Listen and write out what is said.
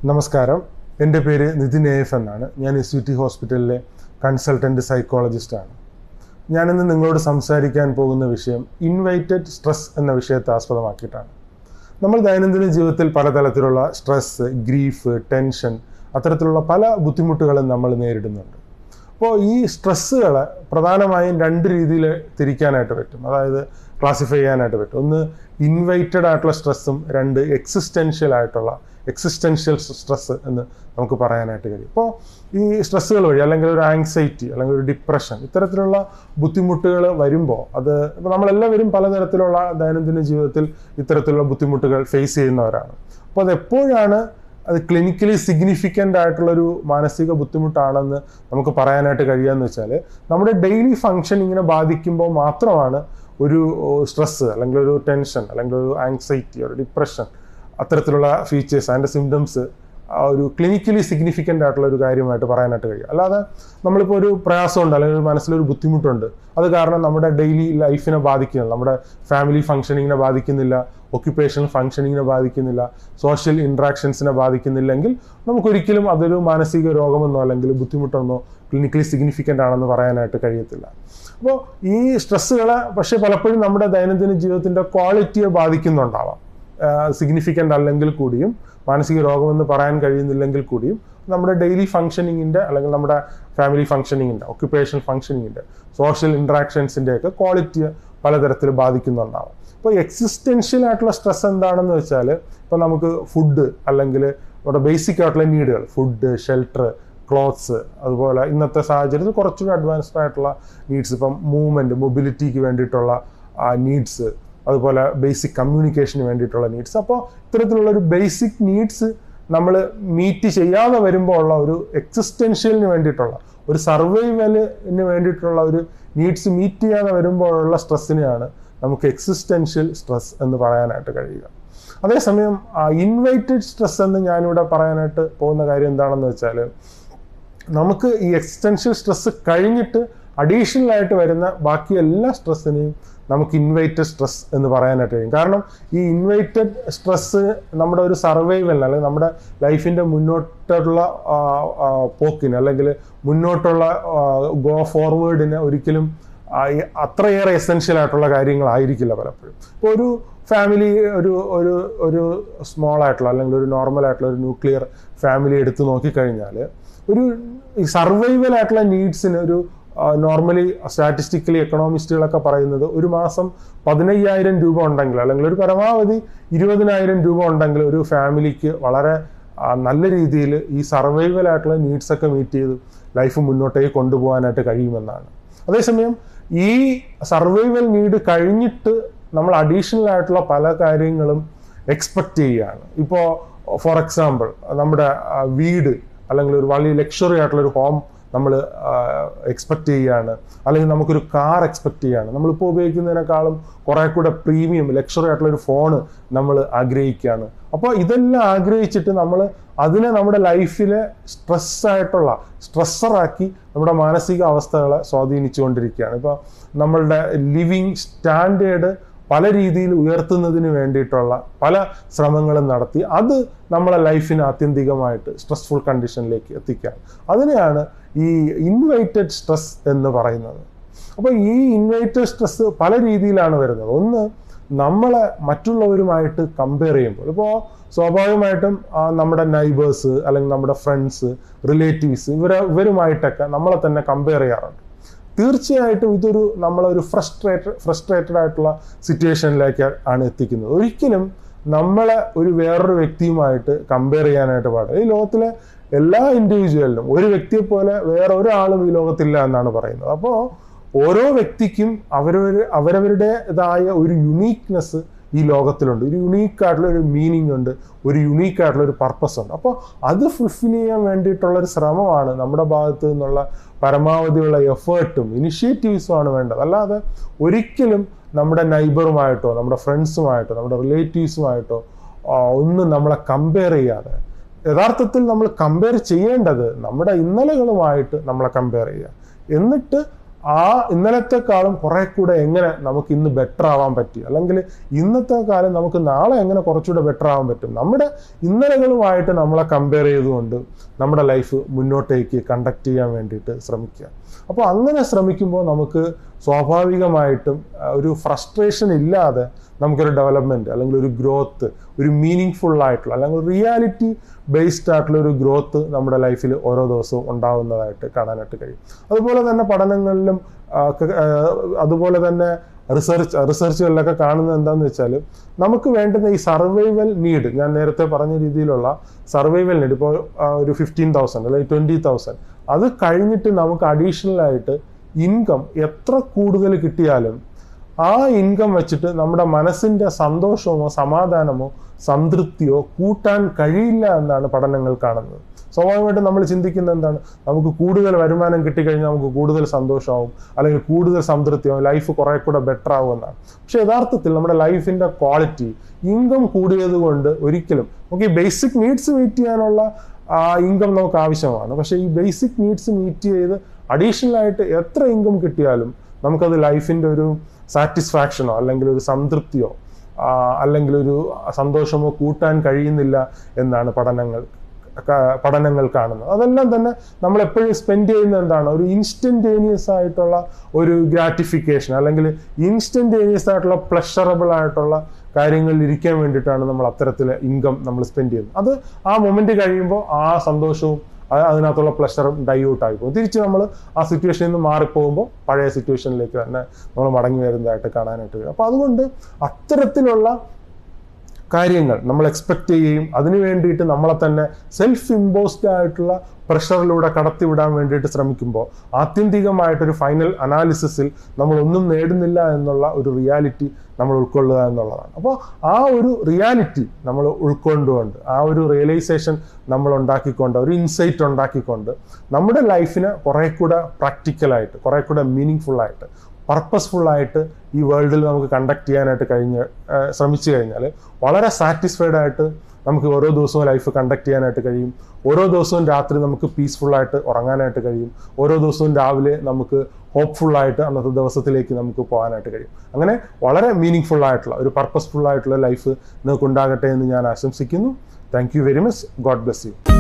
നമസ്കാരം എൻ്റെ പേര് നിതിൻ എഫ് എന്നാണ് ഞാൻ എസ് യു ടി ഹോസ്പിറ്റലിലെ കൺസൾട്ടൻറ്റ് സൈക്കോളജിസ്റ്റാണ് ഞാനിന്ന് നിങ്ങളോട് സംസാരിക്കാൻ പോകുന്ന വിഷയം ഇൻവൈറ്റഡ് സ്ട്രെസ് എന്ന വിഷയത്തെ ആസ്പദമാക്കിയിട്ടാണ് നമ്മൾ ദൈനംദിന ജീവിതത്തിൽ പലതരത്തിലുള്ള സ്ട്രെസ് ഗ്രീഫ് ടെൻഷൻ അത്തരത്തിലുള്ള പല ബുദ്ധിമുട്ടുകളും നമ്മൾ നേരിടുന്നുണ്ട് അപ്പോൾ ഈ സ്ട്രെസ്സുകളെ പ്രധാനമായും രണ്ട് രീതിയിൽ തിരിക്കാനായിട്ട് പറ്റും അതായത് ക്ലാസിഫൈ ചെയ്യാനായിട്ട് പറ്റും ഒന്ന് ഇൻവൈറ്റഡ് ആയിട്ടുള്ള സ്ട്രെസ്സും രണ്ട് എക്സിസ്റ്റൻഷ്യൽ ആയിട്ടുള്ള എക്സിസ്റ്റൻഷ്യൽ സ്ട്രെസ് എന്ന് നമുക്ക് പറയാനായിട്ട് കഴിയും അപ്പോൾ ഈ സ്ട്രെസ്സുകൾ വഴി അല്ലെങ്കിൽ ഒരു ആങ്സൈറ്റി അല്ലെങ്കിൽ ഒരു ഡിപ്രഷൻ ഇത്തരത്തിലുള്ള ബുദ്ധിമുട്ടുകൾ വരുമ്പോൾ അത് ഇപ്പോൾ നമ്മളെല്ലാവരും പലതരത്തിലുള്ള ദൈനംദിന ജീവിതത്തിൽ ഇത്തരത്തിലുള്ള ബുദ്ധിമുട്ടുകൾ ഫേസ് ചെയ്യുന്നവരാണ് അപ്പോൾ അത് എപ്പോഴാണ് അത് ക്ലിനിക്കലി സിഗ്നിഫിക്കൻ്റ് ആയിട്ടുള്ളൊരു മാനസിക ബുദ്ധിമുട്ടാണെന്ന് നമുക്ക് പറയാനായിട്ട് കഴിയുകയെന്ന് വെച്ചാൽ നമ്മുടെ ഡെയിലി ഫങ്ഷനിങ്ങിനെ ബാധിക്കുമ്പോൾ മാത്രമാണ് ഒരു സ്ട്രെസ്സ് അല്ലെങ്കിൽ ഒരു ടെൻഷൻ അല്ലെങ്കിൽ ഒരു ആങ്സൈറ്റി ഒരു ഡിപ്രഷൻ അത്തരത്തിലുള്ള ഫീച്ചേഴ്സ് അതിൻ്റെ സിംറ്റംസ് ഒരു ക്ലിനിക്കലി സിഗ്നിഫിക്കൻ്റ് ആയിട്ടുള്ള ഒരു കാര്യമായിട്ട് പറയാനായിട്ട് കഴിയും അല്ലാതെ നമ്മളിപ്പോൾ ഒരു പ്രയാസമുണ്ട് അല്ലെങ്കിൽ ഒരു മനസ്സിലൊരു ബുദ്ധിമുട്ടുണ്ട് അത് കാരണം നമ്മുടെ ഡെയിലി ലൈഫിനെ ബാധിക്കുന്നില്ല നമ്മുടെ ഫാമിലി ഫങ്ഷനിങ്ങിനെ ബാധിക്കുന്നില്ല ഒക്യുപ്പേഷണൽ ഫങ്ഷനിങ്ങിനെ ബാധിക്കുന്നില്ല സോഷ്യൽ ഇൻട്രാക്ഷൻസിനെ ബാധിക്കുന്നില്ലെങ്കിൽ നമുക്കൊരിക്കലും അതൊരു മാനസിക രോഗമെന്നോ അല്ലെങ്കിൽ ബുദ്ധിമുട്ടെന്നോ ക്ലിനിക്കലി സിഗ്നിഫിക്കൻ്റ് ആണെന്ന് പറയാനായിട്ട് കഴിയത്തില്ല അപ്പോൾ ഈ സ്ട്രെസ്സുകളെ പക്ഷേ പലപ്പോഴും നമ്മുടെ ദൈനംദിന ജീവിതത്തിൻ്റെ ക്വാളിറ്റിയെ ബാധിക്കുന്നുണ്ടാവാം സിഗ്നിഫിക്കൻ്റ് അല്ലെങ്കിൽ കൂടിയും മാനസിക രോഗമെന്ന് പറയാൻ കഴിയുന്നില്ലെങ്കിൽ കൂടിയും നമ്മുടെ ഡെയിലി ഫങ്ഷനിങ്ങിൻ്റെ അല്ലെങ്കിൽ നമ്മുടെ ഫാമിലി ഫങ്ഷനിങ്ങിൻ്റെ ഒക്യുപ്പേഷണൽ ഫങ്ഷനിങ്ങിൻ്റെ സോഷ്യൽ ഇൻട്രാക്ഷൻസിൻ്റെ ഒക്കെ ക്വാളിറ്റിയെ പലതരത്തിൽ ബാധിക്കുന്നുണ്ടാവും ഇപ്പോൾ എക്സിസ്റ്റൻഷ്യൽ ആയിട്ടുള്ള സ്ട്രെസ് എന്താണെന്ന് വെച്ചാൽ ഇപ്പോൾ നമുക്ക് ഫുഡ് അല്ലെങ്കിൽ നമ്മുടെ ബേസിക് ആയിട്ടുള്ള നീഡുകൾ ഫുഡ് ഷെൽട്ടർ ക്ലോത്ത്സ് അതുപോലെ ഇന്നത്തെ സാഹചര്യത്തിൽ കുറച്ചുകൂടി അഡ്വാൻസ്ഡ് ആയിട്ടുള്ള നീഡ്സ് ഇപ്പം മൂവ്മെൻറ്റ് മൊബിലിറ്റിക്ക് വേണ്ടിയിട്ടുള്ള നീഡ്സ് അതുപോലെ ബേസിക് കമ്മ്യൂണിക്കേഷന് വേണ്ടിയിട്ടുള്ള നീഡ്സ് അപ്പോൾ ഇത്തരത്തിലുള്ള ഒരു ബേസിക് നീഡ്സ് നമ്മൾ മീറ്റ് ചെയ്യാതെ വരുമ്പോൾ ഉള്ള ഒരു എക്സിസ്റ്റൻഷ്യലിന് വേണ്ടിയിട്ടുള്ള ഒരു സർവൈവലിന് വേണ്ടിയിട്ടുള്ള ഒരു നീഡ്സ് മീറ്റ് ചെയ്യാതെ വരുമ്പോഴുള്ള സ്ട്രെസ്സിനെയാണ് നമുക്ക് എക്സിസ്റ്റൻഷ്യൽ സ്ട്രെസ് എന്ന് പറയാനായിട്ട് കഴിയുക അതേസമയം ഇൻവൈറ്റഡ് സ്ട്രെസ് എന്ന് ഞാനിവിടെ പറയാനായിട്ട് പോകുന്ന കാര്യം എന്താണെന്ന് വെച്ചാൽ നമുക്ക് ഈ എക്സ്റ്റൻഷ്യൽ സ്ട്രെസ് കഴിഞ്ഞിട്ട് അഡീഷണൽ ആയിട്ട് വരുന്ന ബാക്കി എല്ലാ സ്ട്രെസ്സിനെയും നമുക്ക് ഇൻവൈറ്റഡ് സ്ട്രെസ് എന്ന് പറയാനായിട്ട് കഴിയും കാരണം ഈ ഇൻവൈറ്റഡ് സ്ട്രെസ് നമ്മുടെ ഒരു സർവൈവലിന് അല്ലെങ്കിൽ നമ്മുടെ ലൈഫിൻ്റെ മുന്നോട്ടുള്ള പോക്കിന് അല്ലെങ്കിൽ മുന്നോട്ടുള്ള ഗോ ഫോർവേഡിന് ഒരിക്കലും അത്രയേറെ എസെൻഷ്യൽ ആയിട്ടുള്ള കാര്യങ്ങളായിരിക്കില്ല പലപ്പോഴും ഇപ്പോൾ ഒരു ഫാമിലി ഒരു ഒരു ഒരു സ്മോൾ ആയിട്ടുള്ള അല്ലെങ്കിൽ ഒരു നോർമൽ ആയിട്ടുള്ള ഒരു ന്യൂക്ലിയർ ഫാമിലി എടുത്ത് നോക്കിക്കഴിഞ്ഞാൽ ഒരു സർവൈവൽ ആയിട്ടുള്ള നീഡ്സിന് ഒരു നോർമലി സ്റ്റാറ്റിസ്റ്റിക്കലി എക്കണോമിസ്റ്റുകളൊക്കെ പറയുന്നത് ഒരു മാസം പതിനയ്യായിരം രൂപ ഉണ്ടെങ്കിൽ അല്ലെങ്കിൽ ഒരു പരമാവധി ഇരുപതിനായിരം രൂപ ഉണ്ടെങ്കിൽ ഒരു ഫാമിലിക്ക് വളരെ നല്ല രീതിയിൽ ഈ സർവൈവൽ ആയിട്ടുള്ള നീഡ്സ് ഒക്കെ മീറ്റ് ചെയ്ത് ലൈഫ് മുന്നോട്ടേക്ക് കൊണ്ടുപോകാനായിട്ട് കഴിയുമെന്നാണ് അതേസമയം ഈ സർവൈവൽ നീഡ് കഴിഞ്ഞിട്ട് നമ്മൾ അഡീഷണൽ ആയിട്ടുള്ള പല കാര്യങ്ങളും എക്സ്പെക്റ്റ് ചെയ്യുകയാണ് ഇപ്പോൾ ഫോർ എക്സാമ്പിൾ നമ്മുടെ വീട് അല്ലെങ്കിൽ ഒരു വലിയ ലക്ഷറി ആയിട്ടുള്ള ഒരു ഹോം നമ്മൾ എക്സ്പെക്റ്റ് ചെയ്യുകയാണ് അല്ലെങ്കിൽ നമുക്കൊരു കാർ എക്സ്പെക്റ്റ് ചെയ്യുകയാണ് നമ്മളിപ്പോൾ ഉപയോഗിക്കുന്നതിനേക്കാളും കുറേ കൂടെ പ്രീമിയം ലക്ഷറി ആയിട്ടുള്ള ഒരു ഫോണ് നമ്മൾ ആഗ്രഹിക്കുകയാണ് അപ്പോൾ ഇതെല്ലാം ആഗ്രഹിച്ചിട്ട് നമ്മൾ അതിനെ നമ്മുടെ ലൈഫിലെ സ്ട്രെസ്സായിട്ടുള്ള സ്ട്രെസ്സറാക്കി നമ്മുടെ മാനസിക അവസ്ഥകളെ സ്വാധീനിച്ചുകൊണ്ടിരിക്കുകയാണ് ഇപ്പോൾ നമ്മളുടെ ലിവിങ് സ്റ്റാൻഡേർഡ് പല രീതിയിൽ ഉയർത്തുന്നതിന് വേണ്ടിയിട്ടുള്ള പല ശ്രമങ്ങളും നടത്തി അത് നമ്മളെ ലൈഫിനെ ആത്യന്തികമായിട്ട് സ്ട്രെസ്ഫുൾ കണ്ടീഷനിലേക്ക് എത്തിക്കുകയാണ് അതിനെയാണ് ഈ ഇൻവൈറ്റഡ് സ്ട്രെസ് എന്ന് പറയുന്നത് അപ്പോൾ ഈ ഇൻവൈറ്റഡ് സ്ട്രെസ് പല രീതിയിലാണ് വരുന്നത് ഒന്ന് നമ്മളെ മറ്റുള്ളവരുമായിട്ട് കമ്പയർ ചെയ്യുമ്പോൾ ഇപ്പോൾ സ്വാഭാവികമായിട്ടും നമ്മുടെ നൈബേഴ്സ് അല്ലെങ്കിൽ നമ്മുടെ ഫ്രണ്ട്സ് റിലേറ്റീവ്സ് ഇവരെ ഇവരുമായിട്ടൊക്കെ നമ്മളെ തന്നെ കമ്പയർ ചെയ്യാറുണ്ട് തീർച്ചയായിട്ടും ഇതൊരു നമ്മളൊരു ഫ്രസ്ട്രേറ്റഡ് ഫ്രസ്ട്രേറ്റഡ് ആയിട്ടുള്ള സിറ്റുവേഷനിലേക്ക് ആണ് എത്തിക്കുന്നത് ഒരിക്കലും നമ്മളെ ഒരു വേറൊരു വ്യക്തിയുമായിട്ട് കമ്പയർ ചെയ്യാനായിട്ട് പാടില്ല ഈ ലോകത്തിലെ എല്ലാ ഇൻഡിവിജ്വലിനും ഒരു വ്യക്തിയെ പോലെ വേറെ ഒരാളും ഈ ലോകത്തില്ല എന്നാണ് പറയുന്നത് അപ്പോൾ ഓരോ വ്യക്തിക്കും അവരവർ അവരവരുടേതായ ഒരു യുണീക്നെസ് ഈ ലോകത്തിലുണ്ട് ഒരു യുണീക്ക് ആയിട്ടുള്ള ഒരു മീനിങ് ഉണ്ട് ഒരു യുണീക്ക് ആയിട്ടുള്ള ഒരു പർപ്പസ് ഉണ്ട് അപ്പോൾ അത് ഫുൾഫിൽ ചെയ്യാൻ വേണ്ടിയിട്ടുള്ള ഒരു ശ്രമമാണ് നമ്മുടെ ഭാഗത്തു നിന്നുള്ള പരമാവധിയുള്ള എഫേർട്ടും ഇനിഷ്യേറ്റീവ്സും ആണ് വേണ്ടത് അല്ലാതെ ഒരിക്കലും നമ്മുടെ നൈബറുമായിട്ടോ നമ്മുടെ ഫ്രണ്ട്സുമായിട്ടോ നമ്മുടെ റിലേറ്റീവ്സുമായിട്ടോ ഒന്നും നമ്മളെ കമ്പയർ ചെയ്യാതെ യഥാർത്ഥത്തിൽ നമ്മൾ കമ്പയർ ചെയ്യേണ്ടത് നമ്മുടെ ഇന്നലകളുമായിട്ട് നമ്മളെ കമ്പയർ ചെയ്യുക എന്നിട്ട് ആ ഇന്നലത്തെക്കാളും കുറെ കൂടെ എങ്ങനെ നമുക്ക് ഇന്ന് ബെറ്റർ ആവാൻ പറ്റി അല്ലെങ്കിൽ ഇന്നത്തെ കാലം നമുക്ക് നാളെ എങ്ങനെ കുറച്ചുകൂടെ ബെറ്റർ ആവാൻ പറ്റും നമ്മുടെ ഇന്നലകളുമായിട്ട് നമ്മളെ കമ്പയർ ചെയ്തുകൊണ്ട് നമ്മുടെ ലൈഫ് മുന്നോട്ടേക്ക് കണ്ടക്ട് ചെയ്യാൻ വേണ്ടിയിട്ട് ശ്രമിക്കുക അപ്പോൾ അങ്ങനെ ശ്രമിക്കുമ്പോൾ നമുക്ക് സ്വാഭാവികമായിട്ടും ആ, ഒരു ഫ്രസ്ട്രേഷൻ ഇല്ലാതെ നമുക്കൊരു ഡെവലപ്മെൻറ്റ് അല്ലെങ്കിൽ ഒരു ഗ്രോത്ത് ഒരു മീനിങ് ഫുൾ ആയിട്ടുള്ള അല്ലെങ്കിൽ റിയാലിറ്റി ബേസ്ഡ് ആയിട്ടുള്ള ഒരു ഗ്രോത്ത് നമ്മുടെ ലൈഫിൽ ഓരോ ദിവസവും ഉണ്ടാവുന്നതായിട്ട് കാണാനായിട്ട് കഴിയും അതുപോലെ തന്നെ പഠനങ്ങളിലും ആ, ക- ആ, അതുപോലെ തന്നെ റിസർച്ച് റിസർച്ചുകളിലൊക്കെ കാണുന്നത് എന്താണെന്ന് വെച്ചാൽ നമുക്ക് വേണ്ടുന്ന ഈ സർവൈവൽ നീഡ് ഞാൻ നേരത്തെ പറഞ്ഞ രീതിയിലുള്ള സർവൈവൽ നീഡ് ഇപ്പോൾ ഒരു ഫിഫ്റ്റീൻ തൗസൻഡ് അല്ലെങ്കിൽ ട്വൻറ്റി തൗസൻഡ് അത് കഴിഞ്ഞിട്ട് നമുക്ക് അഡീഷണൽ ആയിട്ട് ഇൻകം എത്ര കൂടുതൽ കിട്ടിയാലും ആ ഇൻകം വെച്ചിട്ട് നമ്മുടെ മനസ്സിന്റെ സന്തോഷമോ സമാധാനമോ സംതൃപ്തിയോ കൂട്ടാൻ കഴിയില്ല എന്നാണ് പഠനങ്ങൾ കാണുന്നത് സ്വാഭാവികമായിട്ടും നമ്മൾ ചിന്തിക്കുന്നത് എന്താണ് നമുക്ക് കൂടുതൽ വരുമാനം കിട്ടിക്കഴിഞ്ഞാൽ നമുക്ക് കൂടുതൽ സന്തോഷമാവും അല്ലെങ്കിൽ കൂടുതൽ സംതൃപ്തിയാവും ലൈഫ് കുറെ കൂടെ ബെറ്റർ ആവും എന്നാണ് പക്ഷെ യഥാർത്ഥത്തിൽ നമ്മുടെ ലൈഫിന്റെ ക്വാളിറ്റി ഇൻകം കൂടിയത് കൊണ്ട് ഒരിക്കലും നമുക്ക് ഈ ബേസിക് നീഡ്സ് മീറ്റ് ചെയ്യാനുള്ള ഇൻകം നമുക്ക് ആവശ്യമാണ് പക്ഷേ ഈ ബേസിക് നീഡ്സ് മീറ്റ് ചെയ്ത് അഡീഷണൽ ആയിട്ട് എത്ര ഇൻകം കിട്ടിയാലും നമുക്കത് ലൈഫിന്റെ ഒരു സാറ്റിസ്ഫാക്ഷനോ അല്ലെങ്കിൽ ഒരു സംതൃപ്തിയോ ആ, അല്ലെങ്കിൽ ഒരു സന്തോഷമോ കൂട്ടാൻ കഴിയുന്നില്ല എന്നാണ് പഠനങ്ങൾ ക- പഠനങ്ങൾ കാണുന്നത് അതെല്ലാം തന്നെ നമ്മൾ എപ്പോഴും സ്പെൻഡ് ചെയ്യുന്ന എന്താണ് ഒരു ഇൻസ്റ്റന്റേനിയസ് ആയിട്ടുള്ള ഒരു ഗ്രാറ്റിഫിക്കേഷൻ അല്ലെങ്കിൽ ഇൻസ്റ്റന്റേനിയസ് ആയിട്ടുള്ള പ്ലഷറബിൾ ആയിട്ടുള്ള കാര്യങ്ങളിൽ ഇരിക്കാൻ വേണ്ടിയിട്ടാണ് നമ്മൾ അത്തരത്തിൽ ഇൻകം നമ്മൾ സ്പെൻഡ് ചെയ്യുന്നത് അത് ആ മൊമെന്റ് കഴിയുമ്പോൾ ആ സന്തോഷവും അത് അതിനകത്തുള്ള പ്ലഷറും ഡൈയൂട്ട് ആയി പോകും തിരിച്ച് നമ്മൾ ആ സിറ്റുവേഷനിൽ നിന്ന് മാറിപ്പോകുമ്പോൾ പഴയ സിറ്റുവേഷനിലേക്ക് തന്നെ നമ്മൾ മടങ്ങി വരുന്നതായിട്ട് കാണാനായിട്ട് കഴിയും അപ്പോൾ അതുകൊണ്ട് അത്തരത്തിലുള്ള കാര്യങ്ങൾ നമ്മൾ എക്സ്പെക്ട് ചെയ്യുകയും അതിനു വേണ്ടിയിട്ട് നമ്മളെ തന്നെ സെൽഫ് ഇമ്പോസ്ഡ് ആയിട്ടുള്ള പ്രഷറിലൂടെ കടത്തിവിടാൻ വേണ്ടിയിട്ട് ശ്രമിക്കുമ്പോൾ ആത്യന്തികമായിട്ടൊരു ഫൈനൽ അനാലിസിസിൽ നമ്മൾ ഒന്നും നേടുന്നില്ല എന്നുള്ള ഒരു റിയാലിറ്റി നമ്മൾ ഉൾക്കൊള്ളുക എന്നുള്ളതാണ് അപ്പോൾ ആ ഒരു റിയാലിറ്റി നമ്മൾ ഉൾക്കൊണ്ടുകൊണ്ട് ആ ഒരു റിയലൈസേഷൻ നമ്മൾ ഉണ്ടാക്കിക്കൊണ്ട് ഒരു ഇൻസൈറ്റ് ഉണ്ടാക്കിക്കൊണ്ട് നമ്മുടെ ലൈഫിനെ കുറെ കൂടെ പ്രാക്ടിക്കലായിട്ട് കുറെ കൂടെ മീനിങ് ഫുള്ളായിട്ട് പർപ്പസ്ഫുൾ ആയിട്ട് ഈ വേൾഡിൽ നമുക്ക് കണ്ടക്ട് ചെയ്യാനായിട്ട് കഴിഞ്ഞ് ആ, ശ്രമിച്ചു കഴിഞ്ഞാൽ വളരെ സാറ്റിസ്ഫൈഡ് ആയിട്ട് നമുക്ക് ഓരോ ദിവസവും ലൈഫ് കണ്ടക്ട് ചെയ്യാനായിട്ട് കഴിയും ഓരോ ദിവസവും രാത്രി നമുക്ക് പീസ്ഫുൾ ആയിട്ട് ഉറങ്ങാനായിട്ട് കഴിയും ഓരോ ദിവസവും രാവിലെ നമുക്ക് ഹോപ്പ്ഫുൾ ആയിട്ട് അന്നത്തെ ദിവസത്തിലേക്ക് നമുക്ക് പോകാനായിട്ട് കഴിയും അങ്ങനെ വളരെ മീനിങ് ഫുൾ ആയിട്ടുള്ള ഒരു പർപ്പസ്ഫുൾ ആയിട്ടുള്ള ലൈഫ് നിങ്ങൾക്ക് ഉണ്ടാകട്ടെ എന്ന് ഞാൻ ആശംസിക്കുന്നു thank you very much God bless U